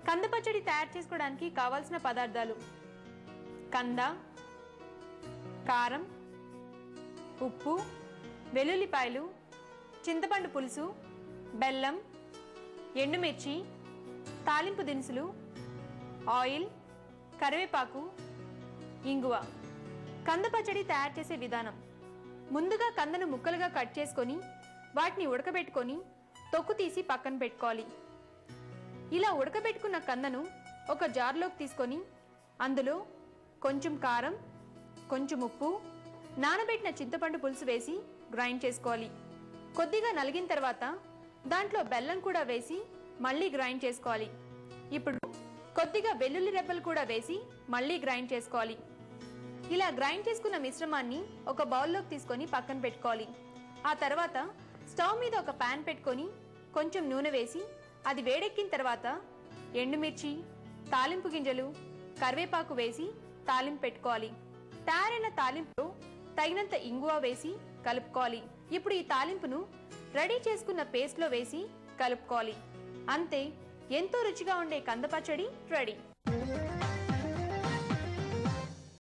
కంద పచ్చడి తయారు చేసుకోవడానికి కావాల్సిన పదార్థాలు కంద కారం ఉప్పు వెల్లుల్లిపాయలు చింతపండు పులుసు బెల్లం ఎండుమిర్చి తాలింపు దినుసులు ఆయిల్ కరివేపాకు ఇంగువ కంద పచ్చడి తయారు చేసే విధానం ముందుగా కందను ముక్కలుగా కట్ చేసుకొని వాటిని ఉడకబెట్టుకొని తొక్కు తీసి పక్కన పెట్టుకోవాలి ఇలా ఉడకబెట్టుకున్న కందను ఒక జార్లోకి తీసుకొని అందులో కొంచెం కారం కొంచెం ఉప్పు నానబెట్టిన చింతపండు పులుసు వేసి గ్రైండ్ చేసుకోవాలి కొద్దిగా నలిగిన తర్వాత దాంట్లో బెల్లం కూడా వేసి మళ్ళీ గ్రైండ్ చేసుకోవాలి ఇప్పుడు కొద్దిగా వెల్లుల్లి రెబ్బలు కూడా వేసి మళ్ళీ గ్రైండ్ చేసుకోవాలి ఇలా గ్రైండ్ చేసుకున్న మిశ్రమాన్ని ఒక బౌల్లోకి తీసుకొని పక్కన పెట్టుకోవాలి ఆ తర్వాత స్టవ్ మీద ఒక పాన్ పెట్టుకొని కొంచెం నూనె వేసి అది వేడెక్కిన తర్వాత ఎండుమిర్చి తాలింపు గింజలు కరివేపాకు వేసి తాలింపు పెట్టుకోవాలి తయారైన తాలింపులో తగినంత ఇంగువ వేసి కలుపుకోవాలి ఇప్పుడు ఈ తాలింపును రెడీ చేసుకున్న పేస్ట్లో వేసి కలుపుకోవాలి అంతే ఎంతో రుచిగా ఉండే కంద పచ్చడి రెడీ